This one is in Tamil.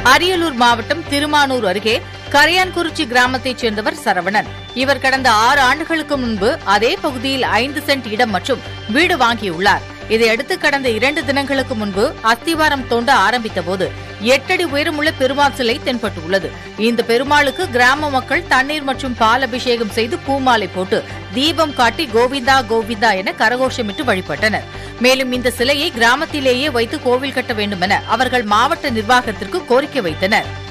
அரியலூர் மாவட்டம் திருமானூர் அருகே கரையான்குறிச்சி கிராமத்தைச் சேர்ந்தவர் சரவணன் இவர் கடந்த ஆறு ஆண்டுகளுக்கு முன்பு அதே பகுதியில் ஐந்து சென்ட் இடம் மற்றும் வீடு வாங்கியுள்ளார் இதையடுத்து கடந்த இரண்டு தினங்களுக்கு முன்பு அஸ்திவாரம் தோண்ட ஆரம்பித்தபோது எட்டடி உயரமுள்ள பெருமாள் சிலை தென்பட்டுள்ளது இந்த பெருமாளுக்கு கிராம மக்கள் தண்ணீர் மற்றும் பால் அபிஷேகம் செய்து பூமாலை போட்டு தீபம் காட்டி கோவிந்தா கோவிந்தா என கரகோஷமிட்டு வழிபட்டனர் மேலும் இந்த சிலையை கிராமத்திலேயே வைத்து கோவில் கட்ட வேண்டும் என அவர்கள் மாவட்ட நிர்வாகத்திற்கு கோரிக்கை வைத்தனர்